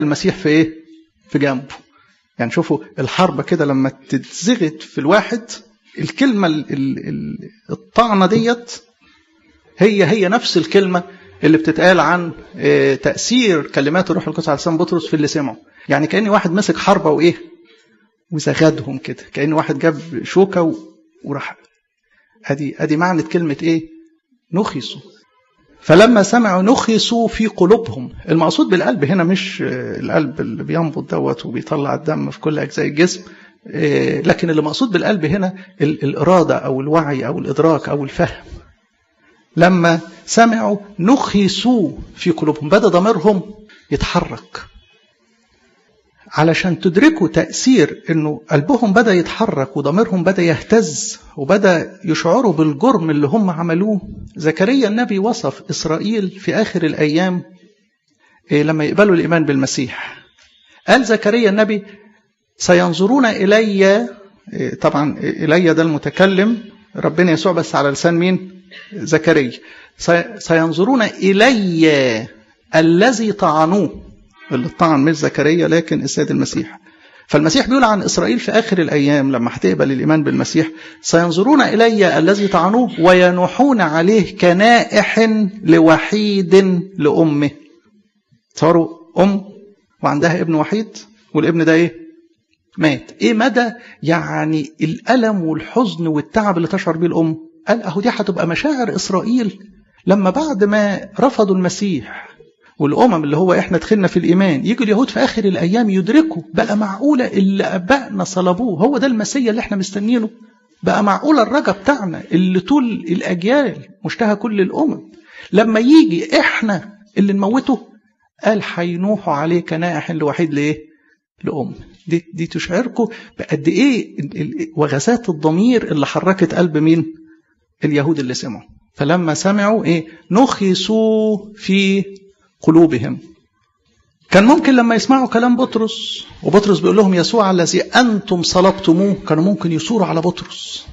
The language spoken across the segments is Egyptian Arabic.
المسيح في ايه في جنبه يعني شوفوا الحرب كده لما تتزغت في الواحد الكلمة الطعنة ديت هي هي نفس الكلمة اللي بتتقال عن تأثير كلمات الروح القدس على لسان بطرس في اللي سمعه يعني كأن واحد مسك حربة وإيه وزغدهم كده كأن واحد جاب شوكة وراح ادي ادي معنى كلمة ايه نخسوا فلما سمعوا نخسوا في قلوبهم المقصود بالقلب هنا مش القلب اللي بينبض دوت وبيطلع الدم في كل اجزاء الجسم لكن اللي مقصود بالقلب هنا الاراده او الوعي او الادراك او الفهم لما سمعوا نخسوا في قلوبهم بدا ضميرهم يتحرك علشان تدركوا تأثير انه قلبهم بدأ يتحرك وضميرهم بدأ يهتز وبدأ يشعروا بالجرم اللي هم عملوه زكريا النبي وصف إسرائيل في آخر الأيام لما يقبلوا الإيمان بالمسيح قال زكريا النبي سينظرون إلي طبعا إلي ده المتكلم ربنا يسوع بس على لسان مين زكريا سينظرون إلي الذي طعنوه اللي طعن مش زكريا لكن السيد المسيح فالمسيح بيقول عن إسرائيل في آخر الأيام لما هتقبل الإيمان بالمسيح سينظرون إلي الذي طعنوه وينوحون عليه كنائح لوحيد لأمه صاروا أم وعندها ابن وحيد والابن ده إيه مات إيه مدى يعني الألم والحزن والتعب اللي تشعر بيه الأم قال أهو دي هتبقى مشاعر إسرائيل لما بعد ما رفضوا المسيح والأمم اللي هو إحنا دخلنا في الإيمان يجوا اليهود في آخر الأيام يدركوا بقى معقولة اللي أبائنا صلبوه هو ده المسيا اللي إحنا مستنيينه بقى معقولة الرجا بتاعنا اللي طول الأجيال مشتهى كل الأمم لما يجي إحنا اللي نموته قال هينوحوا عليه كنائح لوحيد لإيه؟ لأم دي, دي تشعركم بقد إيه وغسات الضمير اللي حركت قلب مين؟ اليهود اللي سمعوا فلما سمعوا إيه؟ نخسوا في قلوبهم كان ممكن لما يسمعوا كلام بطرس وبطرس بيقول لهم يسوع الذي أنتم صلبتموه كانوا ممكن يثوروا على بطرس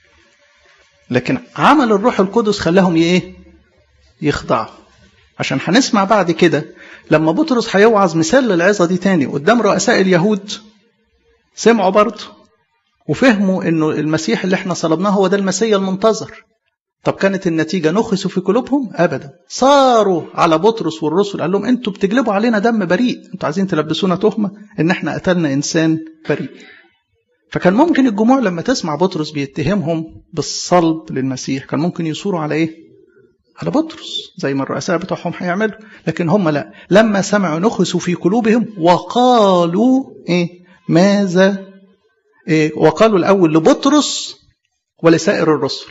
لكن عمل الروح القدس خلاهم ايه يخضعوا عشان هنسمع بعد كده لما بطرس هيوعظ مثال للعظة دي تاني قدام رؤساء اليهود سمعوا برضه وفهموا انه المسيح اللي احنا صلبناه هو ده المسيا المنتظر طب كانت النتيجة نخسوا في قلوبهم أبدا صاروا على بطرس والرسل قال لهم أنتوا بتجلبوا علينا دم بريء أنتوا عايزين تلبسونا تهمة إن إحنا قتلنا إنسان بريء فكان ممكن الجموع لما تسمع بطرس بيتهمهم بالصلب للمسيح كان ممكن يصوروا على إيه على بطرس زي ما الرؤساء بتوعهم هيعملوا لكن هم لا لما سمعوا نخسوا في قلوبهم وقالوا إيه ماذا إيه وقالوا الأول لبطرس ولسائر الرسل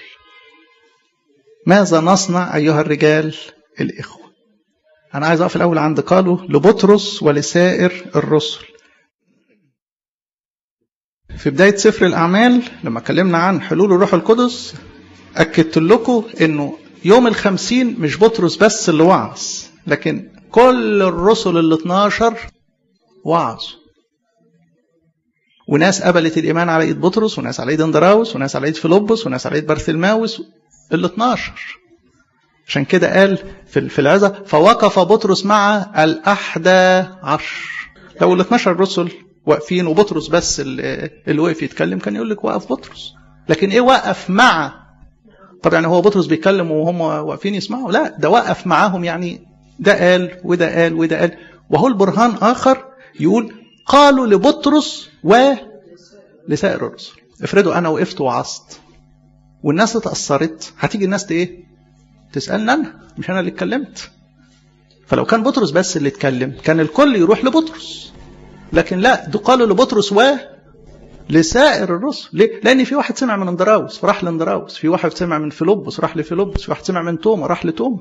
ماذا نصنع أيها الرجال الإخوة أنا عايز أقف الأول عند قالوا لبطرس ولسائر الرسل في بداية سفر الأعمال لما اتكلمنا عن حلول الروح القدس أكدت لكم أنه يوم الخمسين مش بطرس بس اللي وعظ لكن كل الرسل ال 12 وعظوا وناس قبلت الإيمان على إيد بطرس وناس على إيد اندراوس وناس على إيد فيلبس وناس على إيد برثلماوس ال 12 عشان كده قال في في العظة فوقف بطرس مع الأحدى عشر لو ال 12 رسل واقفين وبطرس بس اللي وقف يتكلم كان يقول لك وقف بطرس لكن ايه وقف مع طب يعني هو بطرس بيتكلم وهم واقفين يسمعوا لا ده وقف معاهم يعني ده قال وده قال وده قال وهو البرهان آخر يقول قالوا لبطرس ولسائر الرسل افرضوا أنا وقفت وعظت والناس اتأثرت هتيجي الناس ايه تسألني أنا مش أنا اللي اتكلمت فلو كان بطرس بس اللي اتكلم كان الكل يروح لبطرس لكن لا ده قالوا لبطرس و لسائر الرسل ليه؟ لأن في واحد سمع من اندراوس فراح لاندراوس في واحد سمع من فيلبس راح لفيلبس في واحد سمع من توما راح لتوما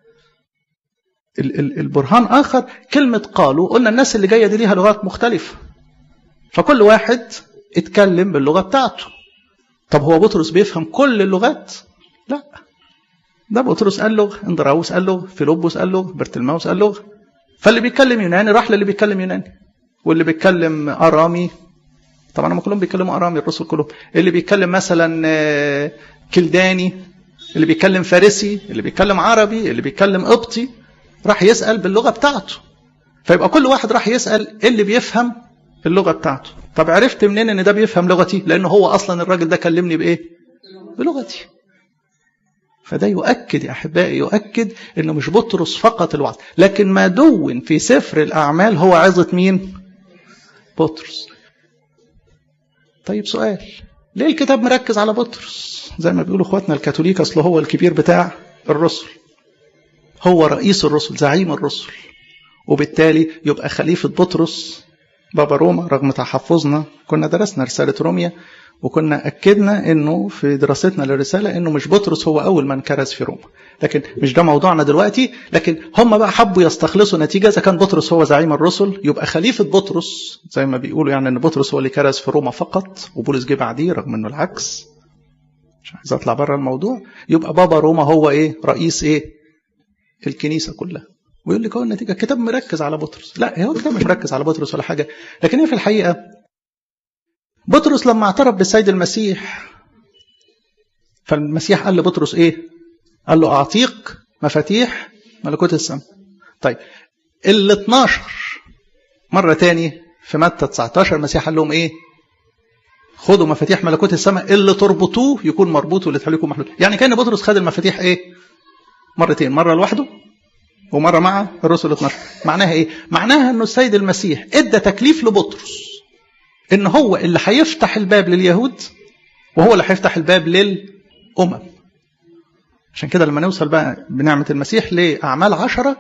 ال- ال- البرهان آخر كلمة قالوا قلنا الناس اللي جاية دي ليها لغات مختلفة فكل واحد اتكلم باللغة بتاعته طب هو بطرس بيفهم كل اللغات لا ده بطرس قال لغة اندراوس قال لغة فيلبس قال لغة برتلماوس قال لغة فاللي بيتكلم يوناني راح للي بيتكلم يوناني واللي بيتكلم ارامي طبعا هم كلهم بيتكلموا ارامي الرسل كلهم اللي بيتكلم مثلا كلداني اللي بيتكلم فارسي اللي بيتكلم عربي اللي بيتكلم قبطي راح يسال باللغه بتاعته فيبقى كل واحد راح يسال اللي بيفهم اللغه بتاعته طب عرفت منين ان ده بيفهم لغتي لان هو اصلا الراجل ده كلمني بايه بلغتي فده يؤكد يا احبائي يؤكد انه مش بطرس فقط الوعظ لكن ما دون في سفر الاعمال هو عظه مين بطرس طيب سؤال ليه الكتاب مركز على بطرس زي ما بيقولوا اخواتنا الكاثوليك اصل هو الكبير بتاع الرسل هو رئيس الرسل زعيم الرسل وبالتالي يبقى خليفة بطرس بابا روما رغم تحفظنا كنا درسنا رسالة روميا وكنا أكدنا أنه في دراستنا للرسالة أنه مش بطرس هو أول من كرز في روما لكن مش ده موضوعنا دلوقتي لكن هم بقى حبوا يستخلصوا نتيجة إذا كان بطرس هو زعيم الرسل يبقى خليفة بطرس زي ما بيقولوا يعني أن بطرس هو اللي كرز في روما فقط وبولس جه بعديه رغم أنه العكس مش عايز أطلع بره الموضوع يبقى بابا روما هو إيه رئيس إيه الكنيسة كلها ويقول لك هو النتيجة الكتاب مركز على بطرس لا هو الكتاب مش مركز على بطرس ولا حاجة لكن هي في الحقيقة بطرس لما اعترف بالسيد المسيح فالمسيح قال لبطرس ايه قال له اعطيك مفاتيح ملكوت السماء طيب ال 12 مرة تاني في متى 19 المسيح قال لهم ايه خدوا مفاتيح ملكوت السماء اللي تربطوه يكون مربوط واللي تخليكم محلول يعني كان بطرس خد المفاتيح ايه مرتين مرة لوحده ومرة مع الرسل 12 معناها ايه معناها انه السيد المسيح ادى تكليف لبطرس ان هو اللي هيفتح الباب لليهود وهو اللي هيفتح الباب للامم عشان كده لما نوصل بقى بنعمة المسيح لأعمال عشرة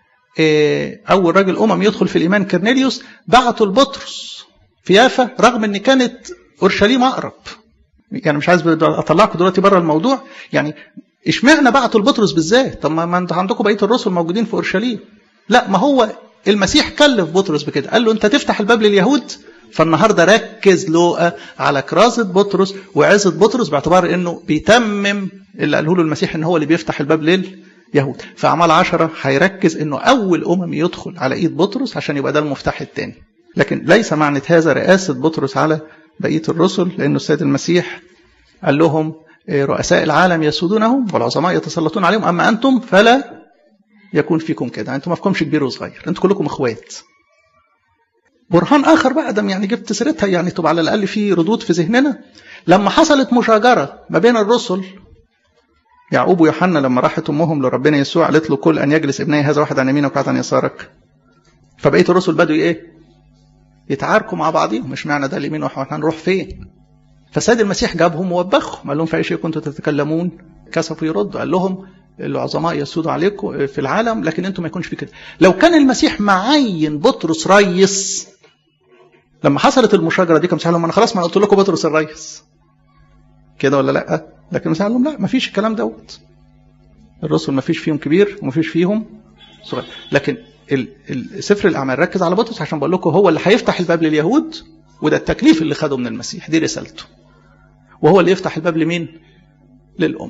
أول راجل أمم يدخل في الإيمان كرنيليوس بعتوا لبطرس في يافا رغم إن كانت أورشليم أقرب يعني مش عايز أطلعكم دلوقتي بره الموضوع يعني اشمعنى بعتوا لبطرس بالذات طب ما انتوا عندكم بقيه الرسل موجودين في اورشليم لا ما هو المسيح كلف بطرس بكده قال له انت تفتح الباب لليهود فالنهارده ركز لوقا على كرازه بطرس وعزه بطرس باعتبار انه بيتمم اللي قاله له المسيح ان هو اللي بيفتح الباب لليهود في اعمال عشرة هيركز انه اول امم يدخل على ايد بطرس عشان يبقى ده المفتاح الثاني لكن ليس معنى هذا رئاسه بطرس على بقيه الرسل لانه السيد المسيح قال لهم رؤساء العالم يسودونهم والعظماء يتسلطون عليهم اما انتم فلا يكون فيكم كده انتم ما فيكمش كبير وصغير انتم كلكم اخوات برهان اخر بقى دم يعني جبت سيرتها يعني تبقى على الاقل في ردود في ذهننا لما حصلت مشاجره ما بين الرسل يعقوب ويوحنا لما راحت امهم لربنا يسوع قالت له كل ان يجلس ابني هذا واحد عن يمينك وواحد عن يسارك فبقيه الرسل بدوا ايه يتعاركوا مع بعضهم مش معنى ده اليمين واحنا هنروح فين فسيد المسيح جابهم ووبخهم قال لهم في اي شيء كنتم تتكلمون كسفوا يردوا قال لهم العظماء يسودوا عليكم في العالم لكن انتم ما يكونش في كده لو كان المسيح معين بطرس ريس لما حصلت المشاجره دي كان مسيح لهم انا خلاص ما قلت لكم بطرس الريس كده ولا لا لكن المسيح قال لهم لا ما فيش الكلام دوت الرسل ما فيش فيهم كبير وما فيش فيهم صغير لكن سفر الاعمال ركز على بطرس عشان بقول لكم هو اللي هيفتح الباب لليهود وده التكليف اللي خده من المسيح دي رسالته وهو اللي يفتح الباب لمين للأمم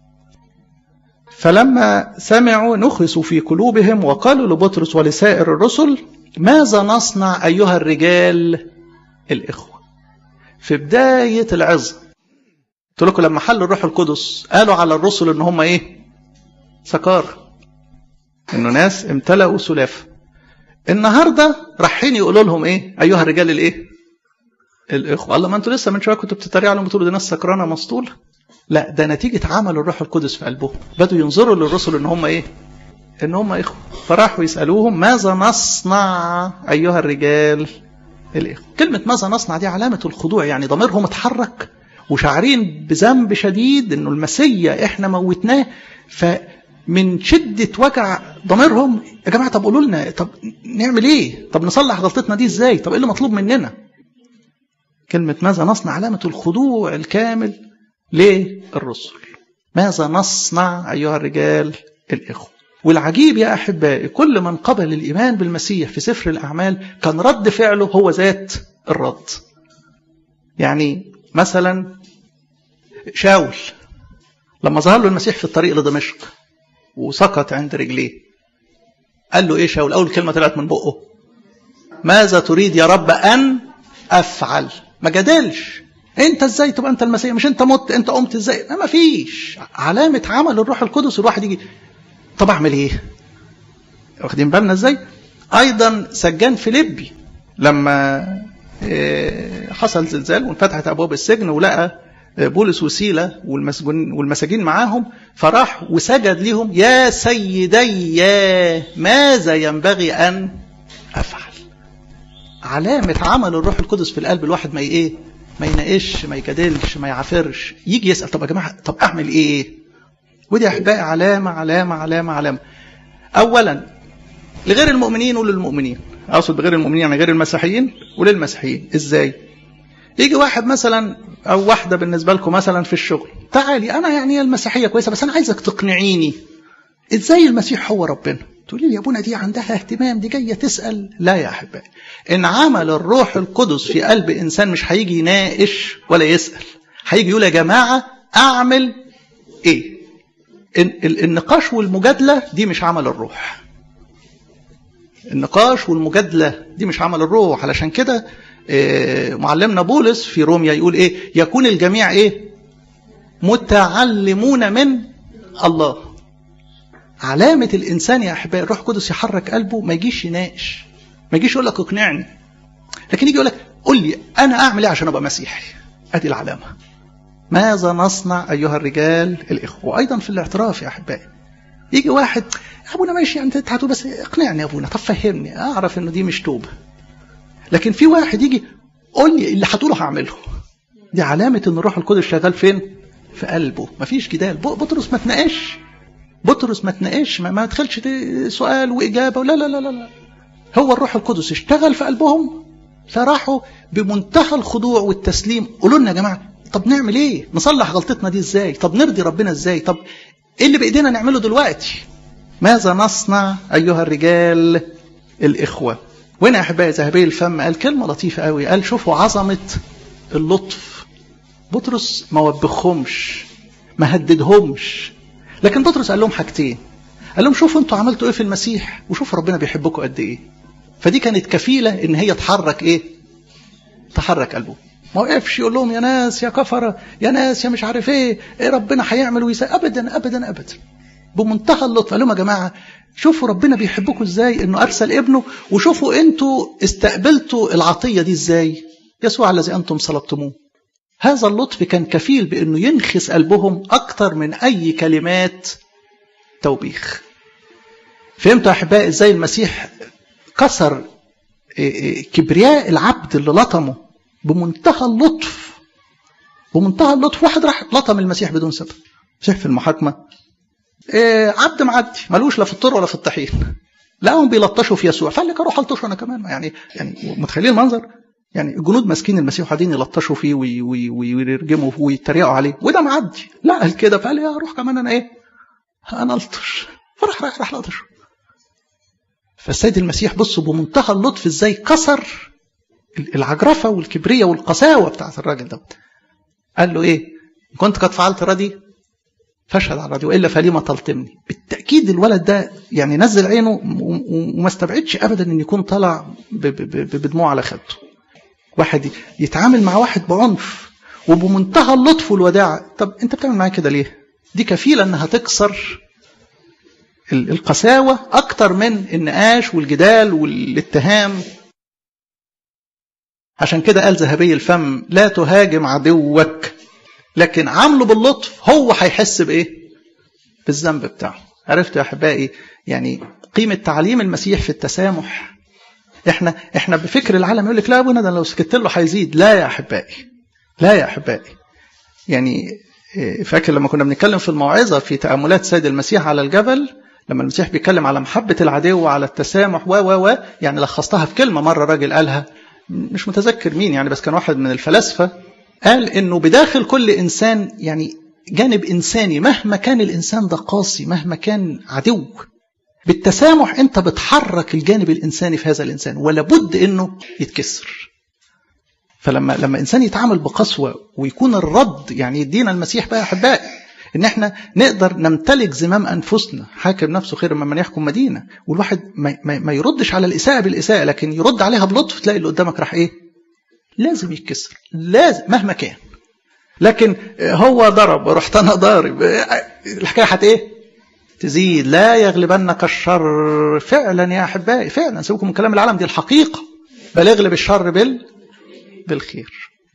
فلما سمعوا نخسوا في قلوبهم وقالوا لبطرس ولسائر الرسل ماذا نصنع أيها الرجال الإخوة في بداية العظة قلت لكم لما حل الروح القدس قالوا على الرسل ان هم ايه سكار انه ناس امتلأوا سلافة النهارده رايحين يقولوا لهم ايه ايها الرجال الايه الاخوه الله ما انتوا لسه من شويه كنتوا بتتريقوا عليهم بتقولوا دي ناس سكرانه مسطوله لا ده نتيجه عمل الروح القدس في قلبهم بدوا ينظروا للرسل ان هم ايه ان هم اخوه فراحوا يسالوهم ماذا نصنع ايها الرجال الاخوه كلمه ماذا نصنع دي علامه الخضوع يعني ضميرهم اتحرك وشاعرين بذنب شديد انه المسيا احنا موتناه فمن شده وجع ضميرهم يا جماعه طب قولوا لنا طب نعمل ايه طب نصلح غلطتنا دي ازاي طب ايه اللي مطلوب مننا كلمة ماذا نصنع علامة الخضوع الكامل للرسل ماذا نصنع أيها الرجال الإخوة والعجيب يا أحبائي كل من قبل الإيمان بالمسيح في سفر الأعمال كان رد فعله هو ذات الرد يعني مثلا شاول لما ظهر له المسيح في الطريق لدمشق وسقط عند رجليه قال له ايه شاول اول كلمه طلعت من بقه ماذا تريد يا رب ان افعل ما جادلش انت ازاي تبقى انت المسيح مش انت مت انت قمت ازاي ما فيش علامه عمل الروح القدس الواحد يجي طب اعمل ايه واخدين بالنا ازاي ايضا سجان فيليبي لما حصل زلزال وانفتحت ابواب السجن ولقى بولس وسيله والمسجون والمساجين معاهم فراح وسجد لهم يا سيدي ماذا ينبغي ان افعل علامه عمل الروح القدس في القلب الواحد ما ايه ما يناقش ما يجادلش ما يعافرش يجي يسال طب يا جماعه طب اعمل ايه ودي يا احبائي علامه علامه علامه علامه اولا لغير المؤمنين وللمؤمنين اقصد بغير المؤمنين يعني غير المسيحيين وللمسيحيين ازاي يجي واحد مثلا او واحده بالنسبه لكم مثلا في الشغل تعالي انا يعني المسيحيه كويسه بس انا عايزك تقنعيني ازاي المسيح هو ربنا تقولي لي يا ابونا دي عندها اهتمام دي جايه تسال لا يا احبائي ان عمل الروح القدس في قلب انسان مش هيجي يناقش ولا يسال هيجي يقول يا جماعه اعمل ايه النقاش والمجادله دي مش عمل الروح النقاش والمجادله دي مش عمل الروح علشان كده معلمنا بولس في روميا يقول ايه يكون الجميع ايه متعلمون من الله علامة الإنسان يا أحبائي الروح القدس يحرك قلبه ما يجيش يناقش ما يجيش يقول لك اقنعني لكن يجي يقول لك قول لي أنا أعمل إيه عشان أبقى مسيحي أدي العلامة ماذا نصنع أيها الرجال الإخوة وأيضا في الاعتراف يا أحبائي يجي واحد يا أبونا ماشي أنت هتقول بس اقنعني يا أبونا طب فهمني أعرف إنه دي مش توبة لكن في واحد يجي قول لي اللي هتقوله هعمله دي علامة إن الروح القدس شغال فين؟ في قلبه مفيش جدال بطرس ما تناقش بطرس ما تناقش ما, ما تدخلش سؤال واجابه لا لا لا لا هو الروح القدس اشتغل في قلبهم فراحوا بمنتهى الخضوع والتسليم قولوا لنا يا جماعه طب نعمل ايه؟ نصلح غلطتنا دي ازاي؟ طب نرضي ربنا ازاي؟ طب ايه اللي بايدينا نعمله دلوقتي؟ ماذا نصنع ايها الرجال الاخوه؟ وهنا يا احبائي ذهبي الفم قال كلمه لطيفه قوي قال شوفوا عظمه اللطف بطرس ما وبخهمش ما هددهمش لكن بطرس قال لهم حاجتين قال لهم شوفوا انتوا عملتوا ايه في المسيح وشوفوا ربنا بيحبكم قد ايه فدي كانت كفيله ان هي تحرك ايه تحرك قلبه ما وقفش يقول لهم يا ناس يا كفره يا ناس يا مش عارف ايه, إيه ربنا هيعمل ويسوي ابدا ابدا ابدا بمنتهى اللطف قال لهم يا جماعه شوفوا ربنا بيحبكم ازاي انه ارسل ابنه وشوفوا انتوا استقبلتوا العطيه دي ازاي يسوع الذي انتم صلبتموه هذا اللطف كان كفيل بانه ينخس قلبهم اكتر من اي كلمات توبيخ فهمتوا يا احبائي ازاي المسيح كسر كبرياء العبد اللي لطمه بمنتهى اللطف بمنتهى اللطف واحد راح لطم المسيح بدون سبب المسيح في المحاكمه عبد معدي ملوش لا في الطر ولا في الطحين لقاهم بيلطشوا في يسوع فقال لك اروح الطشه انا كمان يعني يعني متخيلين المنظر يعني الجنود ماسكين المسيح وقاعدين يلطشوا فيه ويرجموا ويتريقوا عليه وده معدي لا قال كده فقال يا اروح كمان انا ايه انا الطش فراح راح راح لطشه فالسيد المسيح بصوا بمنتهى اللطف ازاي كسر العجرفه والكبريه والقساوه بتاعت الراجل ده قال له ايه كنت قد فعلت ردي فاشهد على الراديو والا فلما تلطمني بالتاكيد الولد ده يعني نزل عينه وما استبعدش ابدا ان يكون طالع بدموع على خده واحد يتعامل مع واحد بعنف وبمنتهى اللطف والوداع طب انت بتعمل معايا كده ليه دي كفيله انها تكسر القساوه اكتر من النقاش والجدال والاتهام عشان كده قال ذهبي الفم لا تهاجم عدوك لكن عامله باللطف هو هيحس بايه بالذنب بتاعه عرفت يا احبائي يعني قيمه تعليم المسيح في التسامح احنا احنا بفكر العالم يقول لك لا ابونا ده لو سكت له هيزيد لا يا احبائي لا يا احبائي يعني فاكر لما كنا بنتكلم في الموعظه في تاملات سيد المسيح على الجبل لما المسيح بيتكلم على محبه العدو وعلى التسامح و و و يعني لخصتها في كلمه مره راجل قالها مش متذكر مين يعني بس كان واحد من الفلاسفه قال انه بداخل كل انسان يعني جانب انساني مهما كان الانسان ده قاسي مهما كان عدو بالتسامح انت بتحرك الجانب الانساني في هذا الانسان ولا بد انه يتكسر فلما لما انسان يتعامل بقسوه ويكون الرد يعني يدينا المسيح بقى يا احبائي ان احنا نقدر نمتلك زمام انفسنا حاكم نفسه خير ممن يحكم مدينه والواحد ما, ما, ما يردش على الاساءه بالاساءه لكن يرد عليها بلطف تلاقي اللي قدامك راح ايه لازم يتكسر لازم مهما كان لكن هو ضرب رحت انا ضارب الحكايه هت ايه تزيد لا يغلبنك الشر فعلا يا احبائي فعلا سيبكم من كلام العالم دي الحقيقه بل اغلب الشر بال بالخير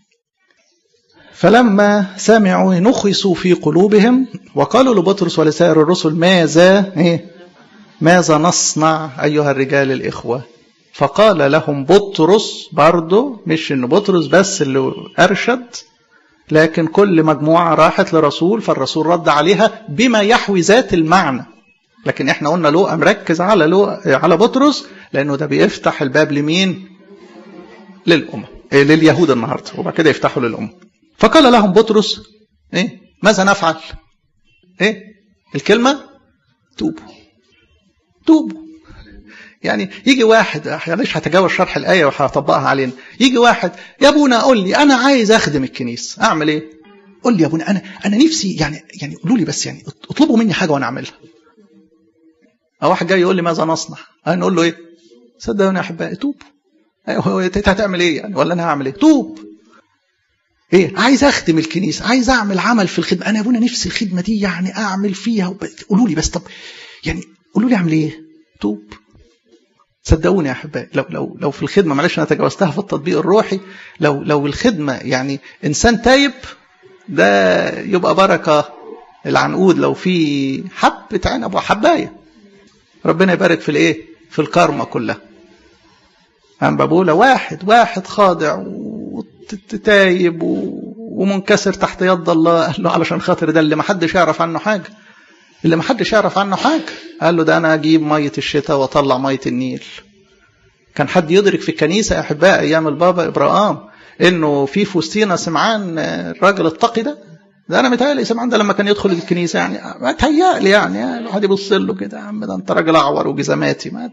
فلما سمعوا نخسوا في قلوبهم وقالوا لبطرس ولسائر الرسل ماذا إيه؟ ماذا نصنع أيها الرجال الإخوة فقال لهم بطرس برضه مش إن بطرس بس اللي أرشد لكن كل مجموعة راحت لرسول فالرسول رد عليها بما يحوي ذات المعنى لكن احنا قلنا لوقا مركز على لوقا على بطرس لأنه ده بيفتح الباب لمين؟ للأمم إيه لليهود النهارده وبعد كده يفتحوا للأمم فقال لهم بطرس ايه ماذا نفعل ايه الكلمه توبوا توبوا يعني يجي واحد معلش هتجاوز شرح الايه وهطبقها علينا يجي واحد يا ابونا قول لي انا عايز اخدم الكنيسه اعمل ايه قول لي يا ابونا انا انا نفسي يعني يعني قولوا لي بس يعني اطلبوا مني حاجه وانا اعملها او واحد جاي يقول لي ماذا نصنع انا نقول له ايه صدقوني يا احبائي توبوا ايوه هتعمل ايه يعني ولا انا هعمل ايه توب ايه عايز اخدم الكنيسه عايز اعمل عمل في الخدمه انا يا ابونا نفسي الخدمه دي يعني اعمل فيها وب... قولوا لي بس طب يعني قولوا لي اعمل ايه توب صدقوني يا احبائي لو لو لو في الخدمه معلش انا تجاوزتها في التطبيق الروحي لو لو الخدمه يعني انسان تايب ده يبقى بركه العنقود لو في حبه عنب وحبايه ربنا يبارك في الايه في الكارما كلها عن بابولا واحد واحد خاضع تايب ومنكسر تحت يد الله قال له علشان خاطر ده اللي ما حدش يعرف عنه حاجه اللي ما حدش يعرف عنه حاجه قال له ده انا اجيب ميه الشتاء واطلع ميه النيل كان حد يدرك في الكنيسه يا احباء ايام البابا ابراهام انه في فوستينا سمعان الراجل التقي ده ده انا متهيألي سمعان ده لما كان يدخل الكنيسه يعني متهيألي يعني الواحد يبص له كده يا عم ده انت راجل اعور وجزماتي ما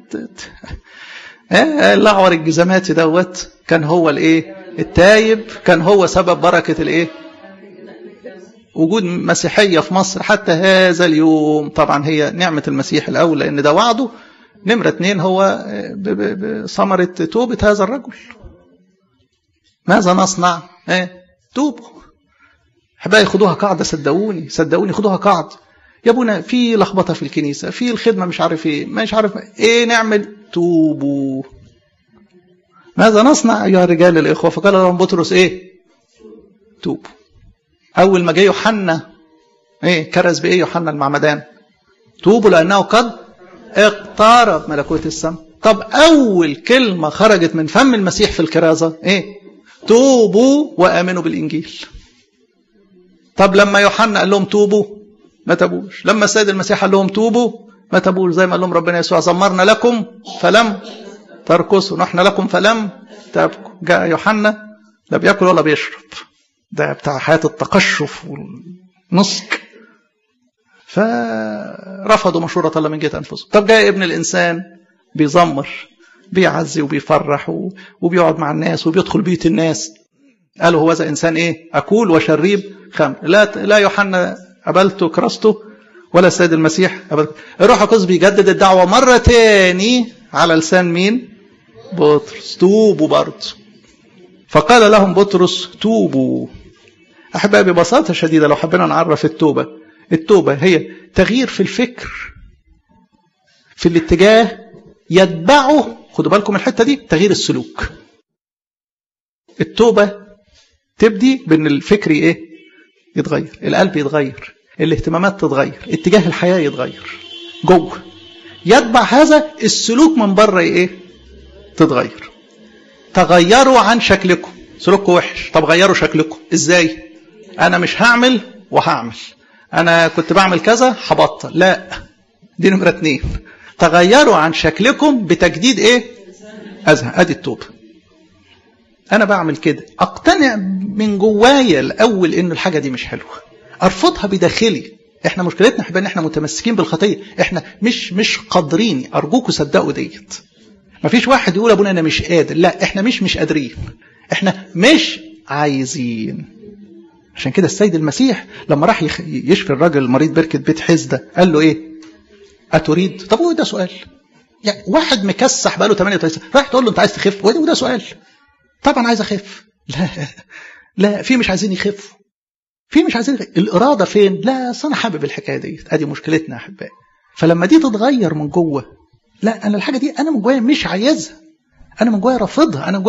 الاعور الجزماتي دوت كان هو الايه التايب كان هو سبب بركة الايه وجود مسيحية في مصر حتى هذا اليوم طبعا هي نعمة المسيح الأول لأن ده وعده نمرة اتنين هو ثمرة توبة هذا الرجل ماذا نصنع ايه توبوا احبائي خدوها قاعدة صدقوني صدقوني خدوها قاعدة يا ابونا في لخبطة في الكنيسة في الخدمة مش عارف ايه مش عارف ايه نعمل توبوا ماذا نصنع أيها الرجال الإخوة فقال لهم بطرس إيه توبوا أول ما جه يوحنا إيه كرز بإيه يوحنا المعمدان توبوا لأنه قد اقترب ملكوت السماء طب أول كلمة خرجت من فم المسيح في الكرازة إيه توبوا وآمنوا بالإنجيل طب لما يوحنا قال لهم توبوا ما تابوش لما السيد المسيح قال لهم توبوا ما تابوش زي ما قال لهم ربنا يسوع زمرنا لكم فلم تركسوا نحن لكم فلم تبكوا جاء يوحنا لا بياكل ولا بيشرب ده بتاع حياة التقشف والنسك فرفضوا مشورة الله من جهة أنفسهم طب جاء ابن الإنسان بيزمر بيعزي وبيفرح وبيقعد مع الناس وبيدخل بيوت الناس قالوا هو ذا إنسان إيه أكول وشريب خمر لا لا يوحنا قبلته كرسته ولا السيد المسيح قبلته الروح القدس بيجدد الدعوة مرة تاني على لسان مين بطرس توبوا برضه فقال لهم بطرس توبوا أحبائي ببساطة شديدة لو حبينا نعرف التوبة التوبة هي تغيير في الفكر في الاتجاه يتبعه خدوا بالكم الحتة دي تغيير السلوك التوبة تبدي بأن الفكر إيه يتغير القلب يتغير الاهتمامات تتغير اتجاه الحياة يتغير جوه يتبع هذا السلوك من بره ايه تتغير تغيروا عن شكلكم سلوككم وحش طب غيروا شكلكم ازاي انا مش هعمل وهعمل انا كنت بعمل كذا هبطل لا دي نمرة اتنين تغيروا عن شكلكم بتجديد ايه ازهى ادي التوبة انا بعمل كده اقتنع من جوايا الاول ان الحاجة دي مش حلوة ارفضها بداخلي احنا مشكلتنا احنا ان احنا متمسكين بالخطيه احنا مش مش قادرين ارجوكم صدقوا ديت مفيش واحد يقول ابونا انا مش قادر لا احنا مش مش قادرين احنا مش عايزين عشان كده السيد المسيح لما راح يشفي الراجل المريض بركه بيت حزده قال له ايه اتريد طب هو ده سؤال يعني واحد مكسح بقاله 38 راح تقول له انت عايز تخف وده سؤال طبعا عايز اخف لا لا في مش عايزين يخفوا في مش عايزين الاراده فين لا اصل انا حابب الحكايه دي ادي مشكلتنا يا احبائي فلما دي تتغير من جوه لا انا الحاجه دي انا من جوايا مش عايزها انا من جوايا رافضها انا من